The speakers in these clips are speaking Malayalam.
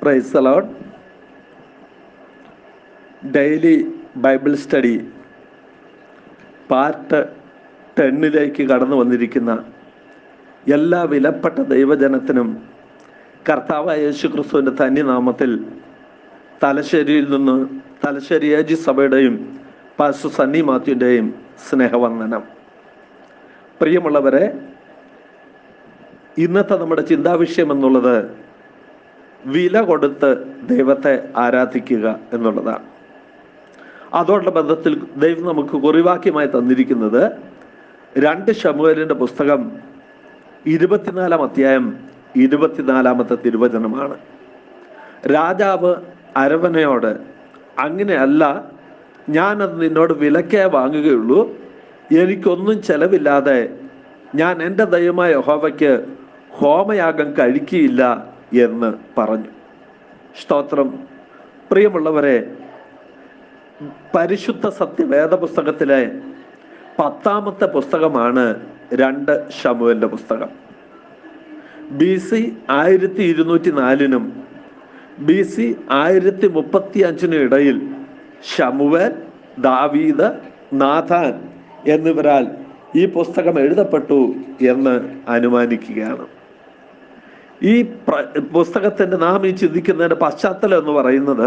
price the Lord daily Bible study part ടെന്നിലേക്ക് കടന്നു വന്നിരിക്കുന്ന എല്ലാ വിലപ്പെട്ട ദൈവജനത്തിനും കർത്താവായ യേശു ക്രിസ്തുവിൻ്റെ ധന്യനാമത്തിൽ തലശ്ശേരിയിൽ നിന്ന് തലശ്ശേരി ഏജി സഭയുടെയും പാസ്റ്റർ സണ്ണി മാത്യുവിൻ്റെയും സ്നേഹവന്ദനം പ്രിയമുള്ളവരെ ഇന്നത്തെ നമ്മുടെ ചിന്താവിഷയം എന്നുള്ളത് വില കൊടുത്ത് ദൈവത്തെ ആരാധിക്കുക എന്നുള്ളതാണ് അതോടുള്ള ബന്ധത്തിൽ ദൈവം നമുക്ക് കുറിവാക്യമായി തന്നിരിക്കുന്നത് രണ്ട് ഷമുവേലിൻ്റെ പുസ്തകം ഇരുപത്തിനാലാം അധ്യായം ഇരുപത്തിനാലാമത്തെ തിരുവചനമാണ് രാജാവ് അരവനയോട് അങ്ങനെയല്ല ഞാനത് നിന്നോട് വിലക്കേ വാങ്ങുകയുള്ളൂ എനിക്കൊന്നും ചെലവില്ലാതെ ഞാൻ എൻ്റെ ദൈവമായ യഹോവയ്ക്ക് ഹോമയാഗം കഴിക്കുകയില്ല എന്ന് പറഞ്ഞു സ്തോത്രം പ്രിയമുള്ളവരെ പരിശുദ്ധ സത്യവേദ പുസ്തകത്തിലെ പത്താമത്തെ പുസ്തകമാണ് രണ്ട് ഷമുവിൻ്റെ പുസ്തകം ബി സി ആയിരത്തി ഇരുന്നൂറ്റി നാലിനും ബി സി ആയിരത്തി മുപ്പത്തി അഞ്ചിനും ഇടയിൽ ഷമുവേൽ ദാവീദ് നാഥാൻ എന്നിവരാൽ ഈ പുസ്തകം എഴുതപ്പെട്ടു എന്ന് അനുമാനിക്കുകയാണ് ഈ പ്ര- പുസ്തകത്തിന്റെ നാം ഈ ചിന്തിക്കുന്നതിന്റെ പശ്ചാത്തലം എന്ന് പറയുന്നത്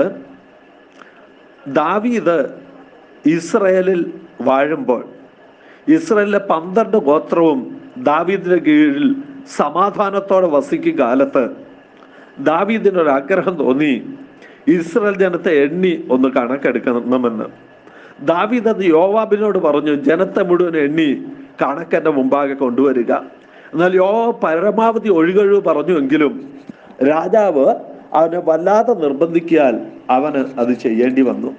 ദാവീദ് ഇസ്രയേലിൽ വാഴുമ്പോൾ ഇസ്രയേലിലെ പന്ത്രണ്ട് ഗോത്രവും ദാവീദിന്റെ കീഴിൽ സമാധാനത്തോടെ വസിക്കും കാലത്ത് ദാവീദിന് ഒരു ആഗ്രഹം തോന്നി ഇസ്രയേൽ ജനത്തെ എണ്ണി ഒന്ന് കണക്കെടുക്കണമെന്ന് ദാവീദ് അത് യോവാബിനോട് പറഞ്ഞു ജനത്തെ മുഴുവൻ എണ്ണി കണക്കെന്റെ മുമ്പാകെ കൊണ്ടുവരിക എന്നാൽ യോ പരമാവധി ഒഴികഴിവ് പറഞ്ഞുവെങ്കിലും രാജാവ് അവനെ വല്ലാതെ നിർബന്ധിക്കിയാൽ അവന് അത് ചെയ്യേണ്ടി വന്നു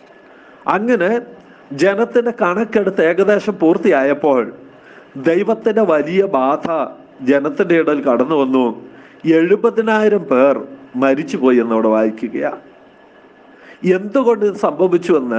അങ്ങനെ ജനത്തിന്റെ കണക്കെടുത്ത് ഏകദേശം പൂർത്തിയായപ്പോൾ ദൈവത്തിന്റെ വലിയ ബാധ ജനത്തിന്റെ ഇടയിൽ കടന്നു വന്നു എഴുപതിനായിരം പേർ മരിച്ചുപോയി എന്നവിടെ വായിക്കുകയാണ് എന്തുകൊണ്ട് ഇത് സംഭവിച്ചുവെന്ന്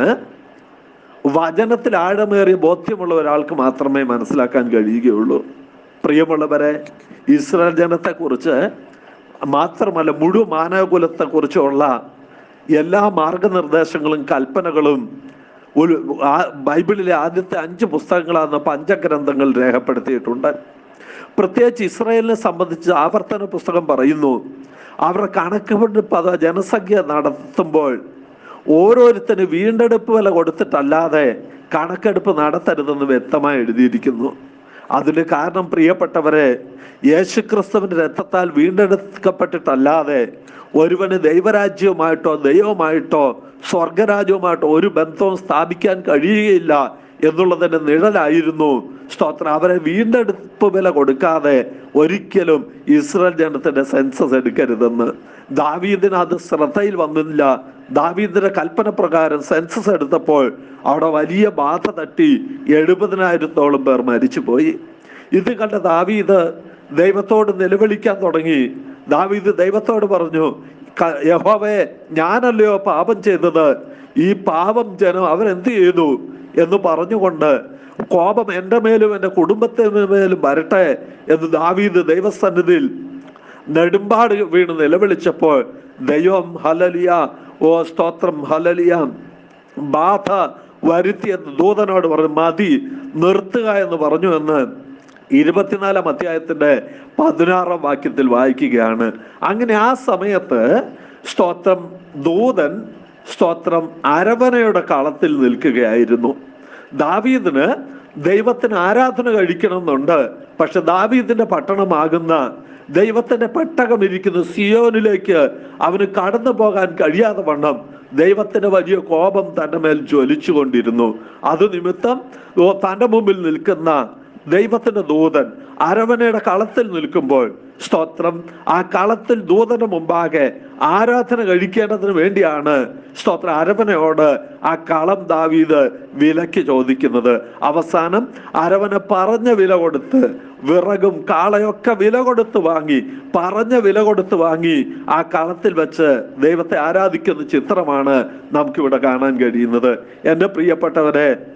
വചനത്തിൽ ആഴമേറിയ ബോധ്യമുള്ള ഒരാൾക്ക് മാത്രമേ മനസ്സിലാക്കാൻ കഴിയുകയുള്ളൂ പ്രിയമുള്ളവരെ ഇസ്രായേൽ ജനത്തെക്കുറിച്ച് മാത്രമല്ല മുഴുവൻ മാനവകുലത്തെക്കുറിച്ചുള്ള എല്ലാ മാർഗനിർദ്ദേശങ്ങളും കൽപ്പനകളും ഒരു ആ- ബൈബിളിലെ ആദ്യത്തെ അഞ്ച് പുസ്തകങ്ങളാണ് പഞ്ചഗ്രന്ഥങ്ങൾ രേഖപ്പെടുത്തിയിട്ടുണ്ട് പ്രത്യേകിച്ച് ഇസ്രായേലിനെ സംബന്ധിച്ച് ആവർത്തന പുസ്തകം പറയുന്നു അവരുടെ കണക്കെടുപ്പ് അഥവാ ജനസംഖ്യ നടത്തുമ്പോൾ ഓരോരുത്തന് വീണ്ടെടുപ്പ് വില കൊടുത്തിട്ടല്ലാതെ കണക്കെടുപ്പ് നടത്തരുതെന്ന് വ്യക്തമായി എഴുതിയിരിക്കുന്നു അതിന് കാരണം പ്രിയപ്പെട്ടവരെ യേശുക്രിസ്തുവിന്റെ രക്തത്താൽ വീണ്ടെടുക്കപ്പെട്ടിട്ടല്ലാതെ ഒരുവന് ദൈവരാജ്യവുമായിട്ടോ ദൈവമായിട്ടോ സ്വർഗരാജ്യവുമായിട്ടോ ഒരു ബന്ധവും സ്ഥാപിക്കാൻ കഴിയുകയില്ല എന്നുള്ളതിന്റെ നിഴലായിരുന്നു സ്തോത്രം അവരെ വീണ്ടെടുപ്പ് വില കൊടുക്കാതെ ഒരിക്കലും ഇസ്രായേൽ ജനത്തിന്റെ സെൻസസ് എടുക്കരുതെന്ന് ദാവീദിന് അത് ശ്രദ്ധയിൽ വന്നില്ല ദാവീദിന്റെ കൽപ്പന പ്രകാരം സെൻസസ് എടുത്തപ്പോൾ അവിടെ വലിയ ബാധ തട്ടി എഴുപതിനായിരത്തോളം പേർ മരിച്ചുപോയി ഇത് കണ്ട ദാവീദ് ദൈവത്തോട് നിലവിളിക്കാൻ തുടങ്ങി ദാവീദ് ദൈവത്തോട് പറഞ്ഞു "ക- യഹോവേ ഞാനല്ലയോ പാപം ചെയ്തത് ഈ പാപം ജനം അവരെന്ത് ചെയ്തു എന്ന് പറഞ്ഞുകൊണ്ട് കോപം എൻ്റെ മേലും എൻ്റെ കുടുംബത്തിന് മേലും വരട്ടെ എന്ന് ദാവീദ് ദൈവസന്നിധിയിൽ നെടുമ്പാട് വീണ് നിലവിളിച്ചപ്പോൾ ദൈവം ഹലലിയ ഓ സ്തോത്രം ഹലലിയ ബാധ വരുത്തിയ ദൂതനോട് പറഞ്ഞു മതി നിർത്തുക എന്ന് പറഞ്ഞു എന്ന് ഇരുപത്തിനാലാം അധ്യായത്തിന്റെ പതിനാറാം വാക്യത്തിൽ വായിക്കുകയാണ് അങ്ങനെ ആ സമയത്ത് സ്തോത്രം ദൂതൻ സ്തോത്രം അരവനയുടെ കളത്തിൽ നിൽക്കുകയായിരുന്നു ദാവീദിന് ദൈവത്തിന് ആരാധന കഴിക്കണമെന്നുണ്ട് പക്ഷെ ദാവീദിന്റെ പട്ടണമാകുന്ന ദൈവത്തിന്റെ പെട്ടകം ഇരിക്കുന്ന സിയോനിലേക്ക് അവന് കടന്നു പോകാൻ കഴിയാതെ വണ്ണം ദൈവത്തിന്റെ വലിയ കോപം തന്റെ മേൽ ജ്വലിച്ചുകൊണ്ടിരുന്നു അത് നിമിത്തം ഓ തന്റെ മുമ്പിൽ നിൽക്കുന്ന ദൈവത്തിന്റെ ദൂതൻ അരവനയുടെ കളത്തിൽ നിൽക്കുമ്പോൾ സ്തോത്രം ആ കളത്തിൽ ദൂതന് മുമ്പാകെ ആരാധന കഴിക്കേണ്ടതിന് വേണ്ടിയാണ് സ്തോത്ര അരവനയോട് ആ കളം ദാവീദ് വിലക്ക് ചോദിക്കുന്നത് അവസാനം അരവന പറഞ്ഞ വില കൊടുത്ത് വിറകും കാളയൊക്കെ വില കൊടുത്ത് വാങ്ങി പറഞ്ഞ വില കൊടുത്ത് വാങ്ങി ആ കളത്തിൽ വെച്ച് ദൈവത്തെ ആരാധിക്കുന്ന ചിത്രമാണ് നമുക്കിവിടെ കാണാൻ കഴിയുന്നത് എൻ്റെ പ്രിയപ്പെട്ടവരെ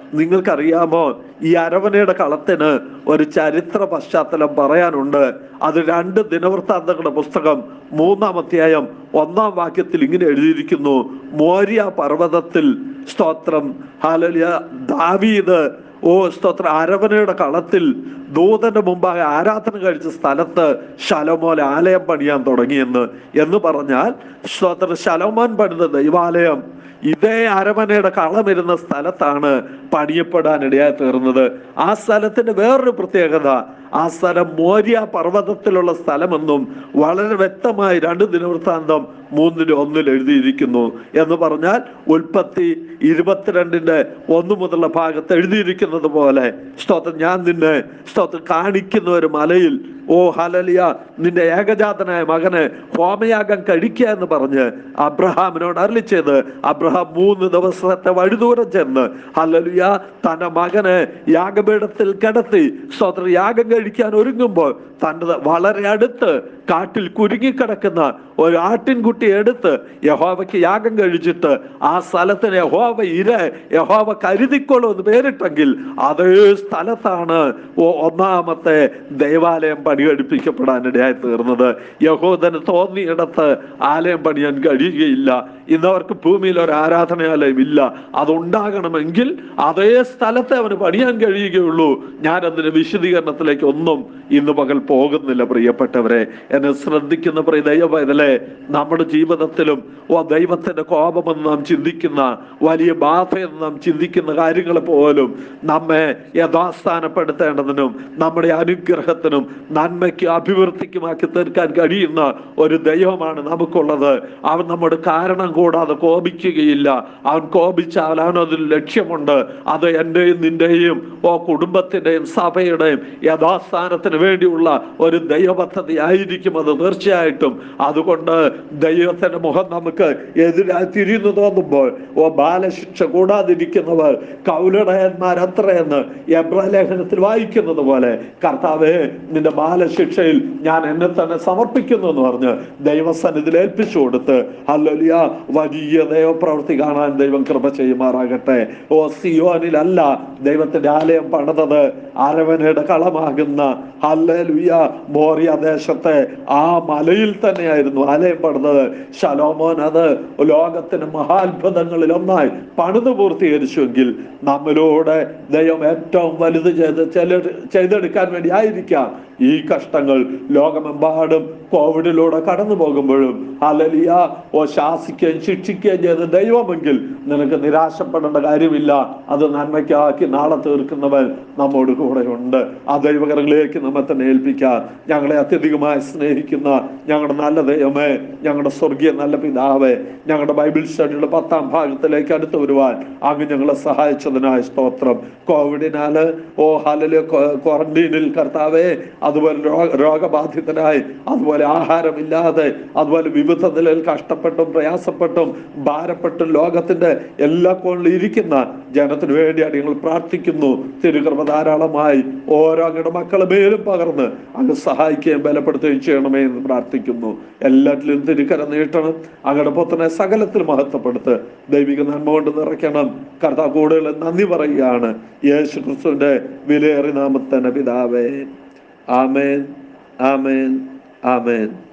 നിങ്ങൾക്കറിയാമോ ഈ അരവനയുടെ കളത്തിന് ഒരു ചരിത്ര പശ്ചാത്തലം പറയാനുണ്ട് അത് രണ്ട് ദിനവൃത്താന്തങ്ങളുടെ പുസ്തകം മൂന്നാം അധ്യായം ഒന്നാം വാക്യത്തിൽ ഇങ്ങനെ എഴുതിയിരിക്കുന്നു മോര്യ പർവ്വതത്തിൽ സ്തോത്രം ഹാലലിയ ദാവീദ് ഓ സ്തോത്ര അരവനയുടെ കളത്തിൽ ദൂതന്റെ മുമ്പാകെ ആരാധന കഴിച്ച സ്ഥലത്ത് ശലോമോൻ ആലയം പണിയാൻ തുടങ്ങിയെന്ന് എന്ന് പറഞ്ഞാൽ സ്തോത്ര ശലോമോൻ പണിത ദൈവാലയം ഇതേ അരമനയുടെ കളമിരുന്ന സ്ഥലത്താണ് പണിയപ്പെടാനിടയായി തീർന്നത് ആ സ്ഥലത്തിന്റെ വേറൊരു പ്രത്യേകത ആ സ്ഥലം മോര്യ പർവ്വതത്തിലുള്ള സ്ഥലമെന്നും വളരെ വ്യക്തമായി രണ്ട് ദിനവൃത്താന്തം മൂന്നിലും ഒന്നിൽ എഴുതിയിരിക്കുന്നു എന്ന് പറഞ്ഞാൽ ഉൽപ്പത്തി ഇരുപത്തിരണ്ടിന്റെ ഒന്ന് മുതലുള്ള ഭാഗത്ത് എഴുതിയിരിക്കുന്നത് പോലെ സ്തോത്രം ഞാൻ നിന്നെ സ്തോത്രം കാണിക്കുന്ന ഒരു മലയിൽ ഓ ഹലലിയ നിന്റെ ഏകജാതനായ മകന് ഹോമയാഗം കഴിക്കുക എന്ന് പറഞ്ഞ് അബ്രഹാമിനോട് അരളിച്ചത് അബ്രഹാം മൂന്ന് ദിവസത്തെ വഴിദൂരം ചെന്ന് ഹലലിയ തന്റെ മകനെ യാഗപീഠത്തിൽ കിടത്തി സ്തോത്ര യാഗം കഴിക്കാൻ ഒരുങ്ങുമ്പോൾ തൻ്റെ വളരെ അടുത്ത് കാട്ടിൽ കുരുങ്ങിക്കിടക്കുന്ന ഒരു ആട്ടിൻകുട്ടി എടുത്ത് യഹോവയ്ക്ക് യാഗം കഴിച്ചിട്ട് ആ സ്ഥലത്തിന് യഹോവ ഇര യഹോവ കരുതിക്കോളൂ എന്ന് പേരിട്ടെങ്കിൽ അതേ സ്ഥലത്താണ് ഒ- ഒന്നാമത്തെ ദേവാലയം പണികഴിപ്പിക്കപ്പെടാനിടയായി തീർന്നത് യഹോദന് തോന്നിയിടത്ത് ആലയം പണിയാൻ കഴിയുകയില്ല ഇന്നവർക്ക് ഭൂമിയിൽ ഒരു ആരാധനാലയം ഇല്ല അതുണ്ടാകണമെങ്കിൽ അതേ സ്ഥലത്തെ അവന് പണിയാൻ കഴിയുകയുള്ളൂ ഞാൻ അതിന്റെ വിശദീകരണത്തിലേക്ക് ഒന്നും ഇന്ന് പകൽ പോകുന്നില്ല പ്രിയപ്പെട്ടവരെ എന്നെ ശ്രദ്ധിക്കുന്ന പ്രിയ ദൈവപൈതലെ നമ്മുടെ ജീവിതത്തിലും ഓ ദൈവത്തിന്റെ കോപമെന്ന് നാം ചിന്തിക്കുന്ന വലിയ ബാധയെന്ന് നാം ചിന്തിക്കുന്ന കാര്യങ്ങൾ പോലും നമ്മെ യഥാസ്ഥാനപ്പെടുത്തേണ്ടതിനും നമ്മുടെ അനുഗ്രഹത്തിനും നന്മയ്ക്ക് അഭിവൃദ്ധിക്കുമാക്കി തീർക്കാൻ കഴിയുന്ന ഒരു ദൈവമാണ് നമുക്കുള്ളത് അവൻ നമ്മുടെ കാരണം കൂടാതെ കോപിക്കുകയില്ല അവൻ കോപിച്ചാൽ അവനതിൽ ലക്ഷ്യമുണ്ട് അത് എൻ്റെയും നിന്റെയും ഓ കുടുംബത്തിൻ്റെയും സഭയുടെയും യഥാസ്ഥാനത്തിന് വേണ്ടിയുള്ള ഒരു ദൈവപദ്ധതി ആയിരിക്കും അത് തീർച്ചയായിട്ടും അതുകൊണ്ട് ദൈവത്തിന്റെ മുഖം നമുക്ക് എതിരായി തിരിയുന്നു തോന്നുമ്പോൾ ഓ ബാലശിക്ഷ കൂടാതിരിക്കുന്നവർ കൗലടയന്മാരത്രയെന്ന് എബ്രലേഖനത്തിൽ വായിക്കുന്നത് പോലെ കർത്താവേ നിന്റെ ബാലശിക്ഷയിൽ ഞാൻ എന്നെ തന്നെ സമർപ്പിക്കുന്നു എന്ന് പറഞ്ഞ് ദൈവസന്നിധിയിൽ ഏൽപ്പിച്ചു കൊടുത്ത് ഹല്ലേലൂയ വലിയ ദൈവപ്രവൃത്തി കാണാൻ ദൈവം കൃപ ചെയ്യുമാറാകട്ടെ ഓ സിയോനിലല്ല ദൈവത്തിന്റെ ആലയം പണിതത് അരവനയുടെ കളമാകുന്ന ഹല്ലേലൂയ മോറിയ ദേശത്തെ ആ മലയിൽ തന്നെയായിരുന്നു ആലയം പണിതത് ശലോമോൻ അത് ലോകത്തിന് മഹാത്ഭുതങ്ങളിൽ ഒന്നായി പണിത് പൂർത്തീകരിച്ചുവെങ്കിൽ നമ്മിലൂടെ ദൈവം ഏറ്റവും വലുത് ചെയ്ത് ചെല- ചെയ്തെടുക്കാൻ വേണ്ടി ആയിരിക്കാം ഈ കഷ്ടങ്ങൾ ലോകമെമ്പാടും കോവിഡിലൂടെ കടന്നു പോകുമ്പോഴും അലലിയ ഓ ശാസിക്കുകയും ശിക്ഷിക്കുകയും ചെയ്ത ദൈവമെങ്കിൽ നിനക്ക് നിരാശപ്പെടേണ്ട കാര്യമില്ല അത് നന്മയ്ക്കാക്കി നാളെ തീർക്കുന്നവൻ നമ്മോട് കൂടെ ഉണ്ട് ആ ദൈവകരങ്ങളിലേക്ക് നമ്മെ തന്നെ ഏൽപ്പിക്കാൻ ഞങ്ങളെ അത്യധികമായി സ്നേഹിക്കുന്ന ഞങ്ങളുടെ നല്ല ദൈവമേ ഞങ്ങളുടെ സ്വർഗീയ നല്ല പിതാവേ ഞങ്ങളുടെ ബൈബിൾ സ്റ്റഡിയുടെ പത്താം ഭാഗത്തിലേക്ക് അടുത്ത് വരുവാൻ അങ്ങ് ഞങ്ങളെ സഹായിച്ചതിനായ സ്തോത്രം കോവിഡിനാല് ഓ ഹലല് ക്വാറന്റീനിൽ കർത്താവേ അതുപോലെ രോ- രോഗബാധിതനായി അതുപോലെ ആഹാരമില്ലാതെ അതുപോലെ വിവിധ നിലയിൽ കഷ്ടപ്പെട്ടും പ്രയാസപ്പെട്ടും ഭാരപ്പെട്ടും ലോകത്തിന്റെ എല്ലാ കോണിലും ഇരിക്കുന്ന ജനത്തിനു വേണ്ടിയാണ് ഞങ്ങൾ പ്രാർത്ഥിക്കുന്നു തിരുകൃപ ധാരാളമായി ഓരോ അങ്ങയുടെ മക്കളെ മേലും പകർന്ന് അങ്ങ് സഹായിക്കുകയും ബലപ്പെടുത്തുകയും ചെയ്യണമേ എന്ന് പ്രാർത്ഥിക്കുന്നു എല്ലാറ്റിലും തിരുക്കര നീട്ടണം അങ്ങയുടെ പുത്രനെ സകലത്തിൽ മഹത്വപ്പെടുത്ത് ദൈവിക നന്മ കൊണ്ട് നിറയ്ക്കണം കർത്താവ് കൂടുതൽ നന്ദി പറയുകയാണ് യേശു ക്രിസ്തുവിന്റെ വിലയേറി നാമത്തന്നെ പിതാവേ ആമേൻ ആമേൻ ആമേൻ